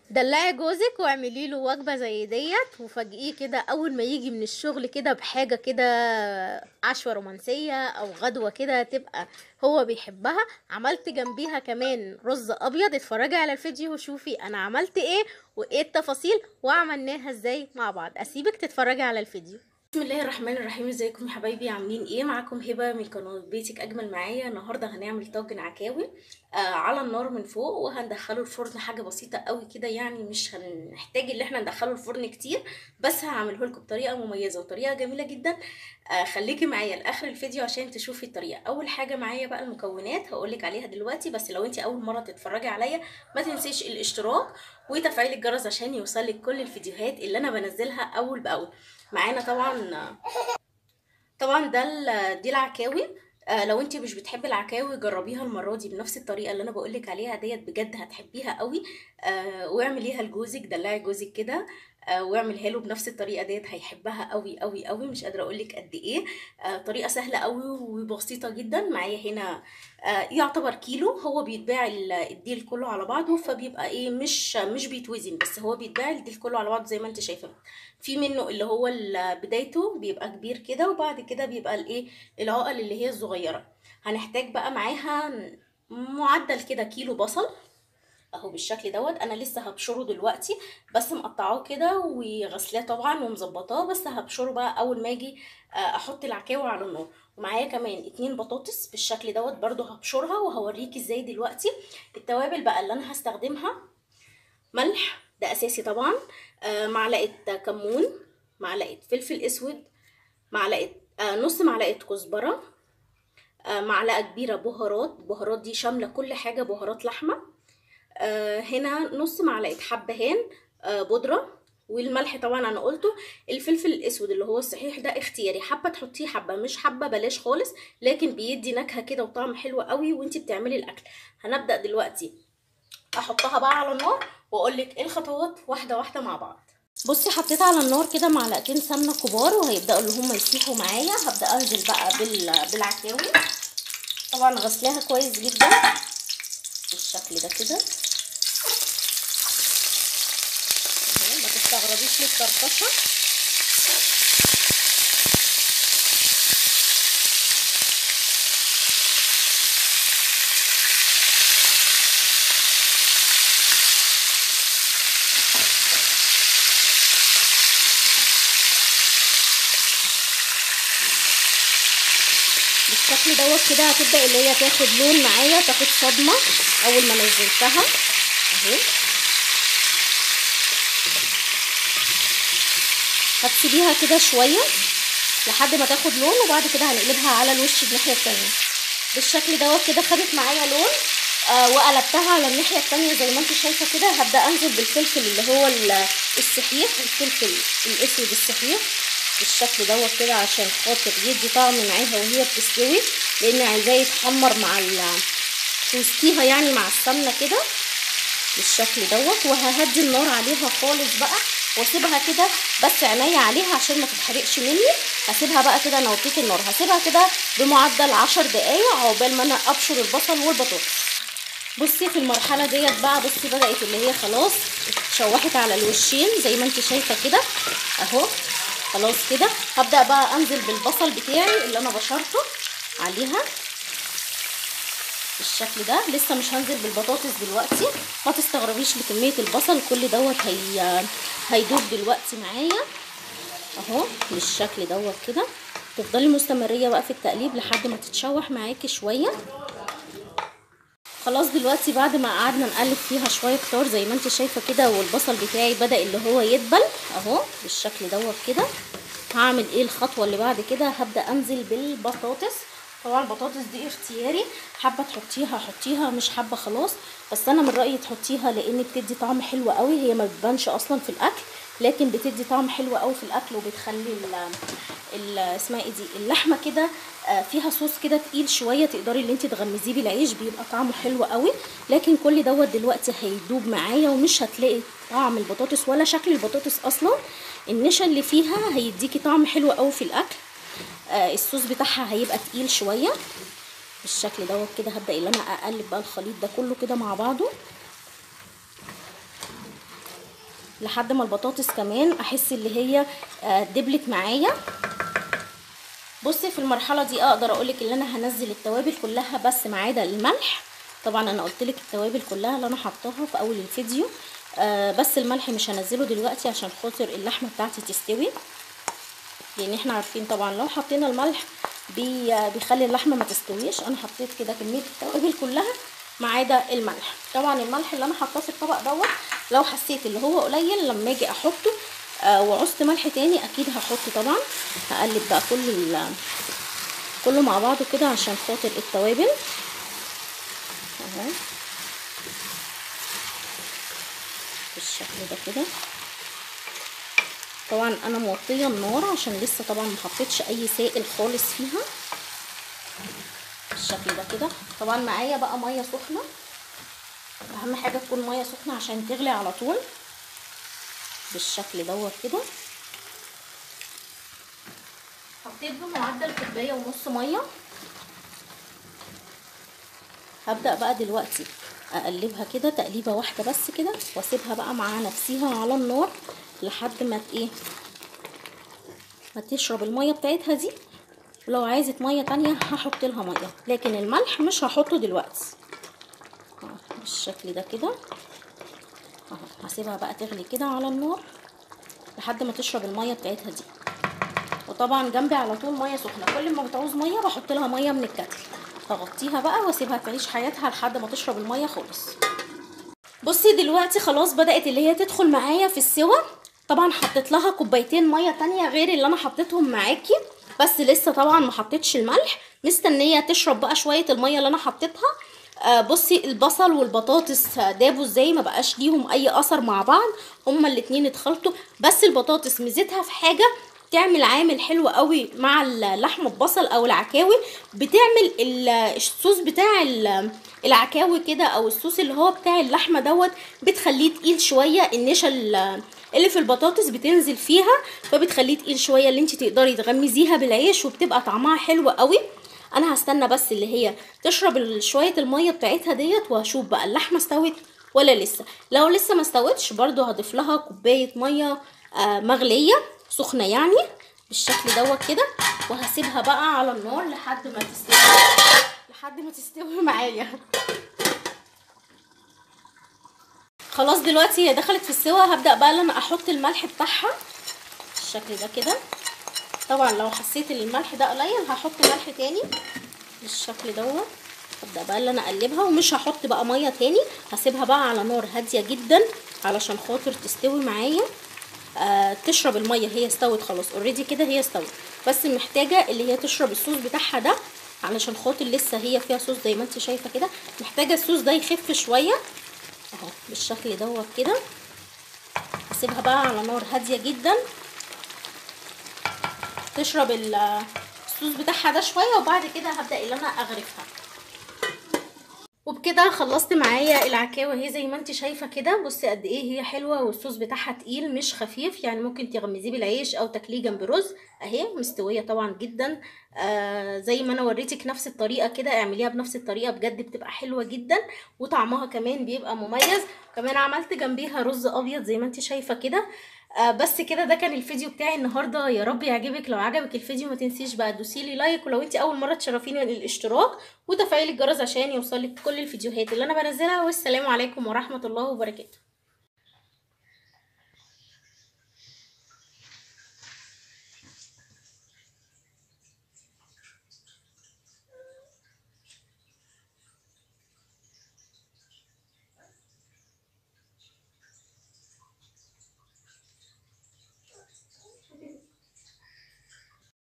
دلعي جوزك واعملي له وجبه زي ديت وفاجئيه كده اول ما يجي من الشغل كده بحاجه كده عشوه رومانسيه او غدوه كده تبقى هو بيحبها عملت جنبيها كمان رز ابيض اتفرجي على الفيديو وشوفي انا عملت ايه وايه التفاصيل وعملناها ازاي مع بعض اسيبك تتفرجي على الفيديو بسم الله الرحمن الرحيم ازيكم يا حبايبي عاملين ايه معاكم هبه من قناه بيتك اجمل معايا النهارده هنعمل طاجن عكاوي آه على النار من فوق وهندخله الفرن حاجه بسيطه قوي كده يعني مش هنحتاج ان احنا ندخله الفرن كتير بس هعمله لكم بطريقه مميزه وطريقه جميله جدا آه خليكي معايا لاخر الفيديو عشان تشوفي الطريقه اول حاجه معايا بقى المكونات هقولك عليها دلوقتي بس لو انت اول مره تتفرجي عليا ما تنسيش الاشتراك وتفعيل الجرس عشان يوصلك كل الفيديوهات اللي انا بنزلها اول باول معانا طبعا طبعا ده دي العكاوي آه لو انت مش بتحبي العكاوي جربيها المره دي بنفس الطريقه اللي انا بقولك عليها ديت بجد هتحبيها قوي آه واعمليها لجوزك دلعي جوزك كده آه واعملها له بنفس الطريقه ديت هيحبها قوي قوي قوي مش قادره اقولك قد ايه آه طريقه سهله قوي وبسيطه جدا معايا هنا آه يعتبر كيلو هو بيتباع الديل كله على بعضه فبيبقى ايه مش مش بيتوزن بس هو بيتباع الديل كله على بعضه زي ما انت شايفه في منه اللي هو بدايته بيبقى كبير كده وبعد كده بيبقى الايه العقل اللي هي الصغيره هنحتاج بقى معاها معدل كده كيلو بصل اهو بالشكل دوت انا لسه هبشره دلوقتي بس مقطعاه كده وغسلاه طبعا ومظبطاه بس هبشره بقى اول ما اجي احط العكاوي على النار ومعايا كمان اتنين بطاطس بالشكل دوت برضو هبشرها وهوريكي ازاي دلوقتي التوابل بقى اللي انا هستخدمها ملح ده اساسي طبعا آه معلقه كمون معلقه فلفل اسود معلقه آه نص معلقه كزبره آه معلقه كبيره بهارات بهارات دي شامله كل حاجه بهارات لحمه آه هنا نص معلقه حبهان آه بودره والملح طبعا انا قلته الفلفل الاسود اللي هو الصحيح ده اختياري حبه تحطيه حبه مش حبه بلاش خالص لكن بيدي نكهه كده وطعم حلو قوي وانتي بتعملي الاكل هنبدا دلوقتي احطها بقى على النار واقول لك ايه الخطوات واحده واحده مع بعض بصي حطيت على النار كده معلقتين سمنه كبار وهيبداوا اللي هم يسيحوا معايا هبدا انزل بقى بال... بالعكاوي طبعا غسلاها كويس جدا بالشكل ده كده ما تستغربيش من الطرطشه بالشكل دوت كده هتبدا اللي هي تاخد لون معايا تاخد صدمه اول ما نزلتها اهي هتسيبيها كده شويه لحد ما تاخد لون وبعد كده هنقلبها على الوش الناحيه التانية بالشكل دوت كده خدت معايا لون آه وقلبتها على الناحيه التانية زي ما انت شايفه كده هبدا انزل بالفلفل اللي هو الصحيح الفلفل الاسود الصحيح بالشكل دوت كده عشان خاطر يدي طعم معاها وهي بتستوي لان عايزاه يتحمر مع ال توستيها يعني مع السمنه كده بالشكل دوت وههدي النار عليها خالص بقى واسيبها كده بس عينيا عليها عشان ما تتحرقش مني هسيبها بقى كده انا وطيت النار هسيبها كده بمعدل عشر دقايق عقبال ما انا ابشر البصل والبطاطس بصي في المرحله ديت بقى بصي بدات اللي هي خلاص اتشوحت على الوشين زي ما انت شايفه كده اهو خلاص كده هبدا بقى انزل بالبصل بتاعي اللي انا بشرته عليها بالشكل ده لسه مش هنزل بالبطاطس دلوقتي ما تستغربيش لكميه البصل كل دوت هي هيدوب دلوقتي معايا اهو بالشكل دوت كده تفضلي مستمريه بقى في التقليب لحد ما تتشوح معاكي شويه خلاص دلوقتي بعد ما قعدنا نقلب فيها شويه كتار زي ما انت شايفه كده والبصل بتاعي بدا اللي هو يدبل اهو بالشكل دوت كده هعمل ايه الخطوه اللي بعد كده هبدا انزل بالبطاطس طبعا البطاطس دي اختياري حابه تحطيها حطيها مش حابه خلاص بس انا من رايي تحطيها لان بتدي طعم حلو قوي هي ما بتبانش اصلا في الاكل لكن بتدي طعم حلو قوي في الاكل وبتخلي ال اسمها ايه دي اللحمه كده فيها صوص كده تقيل شويه تقدري اللي انت تغمزيه بالعيش بيبقى طعمه حلو قوي لكن كل دوت دلوقتي هيدوب معايا ومش هتلاقي طعم البطاطس ولا شكل البطاطس اصلا النشا اللي فيها هيديكي طعم حلو قوي في الاكل آه الصوص بتاعها هيبقى تقيل شويه بالشكل دوت كده هبدا ان انا اقلب بقى الخليط ده كله كده مع بعضه لحد ما البطاطس كمان احس اللي هي آه، دبلت معايا بصي في المرحله دي اقدر اقولك ان انا هنزل التوابل كلها بس ما عدا الملح طبعا انا قلت لك التوابل كلها اللي انا حطاها في اول الفيديو آه بس الملح مش هنزله دلوقتي عشان خاطر اللحمه بتاعتي تستوي لان احنا عارفين طبعا لو حطينا الملح بي بيخلي اللحمه ما تستويش انا حطيت كده كميه التوابل كلها ما عدا الملح طبعا الملح اللي انا حطاه في الطبق دوت لو حسيت اللي هو قليل لما اجي احطه آه وعوزت ملح تاني اكيد هحطه طبعا هقلب بقى كل ال- كله مع بعضه كده عشان خاطر التوابل اهو بالشكل ده كده طبعا انا موطيه النار عشان لسه طبعا ما حطيتش اي سائل خالص فيها بالشكل ده كده طبعا معايا بقى ميه سخنه اهم حاجه تكون ميه سخنه عشان تغلي على طول بالشكل دوت كده حطيت بمعدل كوبايه ونص ميه هبدا بقى دلوقتي اقلبها كده تقليبه واحده بس كده واسيبها بقى مع نفسها على النار لحد ما ت- ايه ما تشرب الميه بتاعتها دي ولو عايزه ميه تانية هحط لها ميه لكن الملح مش هحطه دلوقتي اهو بالشكل ده كده اهو هسيبها بقى تغلي كده على النار لحد ما تشرب الميه بتاعتها دي وطبعا جنبي على طول ميه سخنه كل ما بتعوز ميه بحط لها ميه من الكتل هغطيها بقى واسيبها تعيش حياتها لحد ما تشرب الميه خالص بصي دلوقتي خلاص بدات اللي هي تدخل معايا في السوا طبعا حطيت لها كوبايتين ميه تانية غير اللي انا حطيتهم معاكي بس لسه طبعا ما حطيتش الملح مستنيه تشرب بقى شويه الميه اللي انا حطيتها آه بصي البصل والبطاطس دابوا ازاي ما بقاش ليهم اي اثر مع بعض هما الاتنين اتخلطوا بس البطاطس ميزتها في حاجه تعمل عامل حلو قوي مع اللحمه ببصل او العكاوي بتعمل ال- الصوص بتاع ال- العكاوي كده او الصوص اللي هو بتاع اللحمه دوت بتخليه تقيل شويه النشا ال- اللي في البطاطس بتنزل فيها فبتخليه تقيل شويه اللي انت تقدري تغمزيها بالعيش وبتبقى طعمها حلو قوي انا هستنى بس اللي هي تشرب ال- شويه الميه بتاعتها ديت وهشوف بقى اللحمه استوت ولا لسه لو لسه ما استوتش برضو هضيف لها كوبايه ميه آه مغليه سخنه يعني بالشكل دوت كده وهسيبها بقى على النار لحد ما تستوي لحد ما تستوي معايا خلاص دلوقتي هي دخلت في السوا هبدا بقى ان انا احط الملح بتاعها بالشكل ده كده طبعا لو حسيت ان الملح ده قليل هحط ملح تاني بالشكل دوت هبدا بقى ان انا اقلبها ومش هحط بقى ميه تاني هسيبها بقى على نار هاديه جدا علشان خاطر تستوي معايا آه تشرب الميه هي استوت خلاص اوريدي كده هي استوت بس محتاجه اللي هي تشرب الصوص بتاعها ده علشان خاطر لسه هي فيها صوص زي ما انت شايفه كده محتاجه الصوص ده يخف شويه اهو بالشكل دوت كده هسيبها بقى على نار هاديه جدا تشرب ال- الصوص بتاعها ده شويه وبعد كده هبدا ان انا اغرفها وبكده خلصت معايا العكاوي اهي زي ما انت شايفه كده بصي قد ايه هي حلوه والصوص بتاعها تقيل مش خفيف يعني ممكن تغمزيه بالعيش او تاكليه جنب رز اهي مستويه طبعا جدا آه زي ما انا وريتك نفس الطريقه كده اعمليها بنفس الطريقه بجد بتبقى حلوه جدا وطعمها كمان بيبقى مميز كمان عملت جنبيها رز ابيض زي ما انت شايفه كده آه بس كده ده كان الفيديو بتاعي النهارده يا رب يعجبك لو عجبك الفيديو ما تنسيش بقى تدوسيلي لايك ولو انت اول مره تشرفيني الاشتراك وتفعيل الجرس عشان يوصلك كل الفيديوهات اللي انا بنزلها والسلام عليكم ورحمه الله وبركاته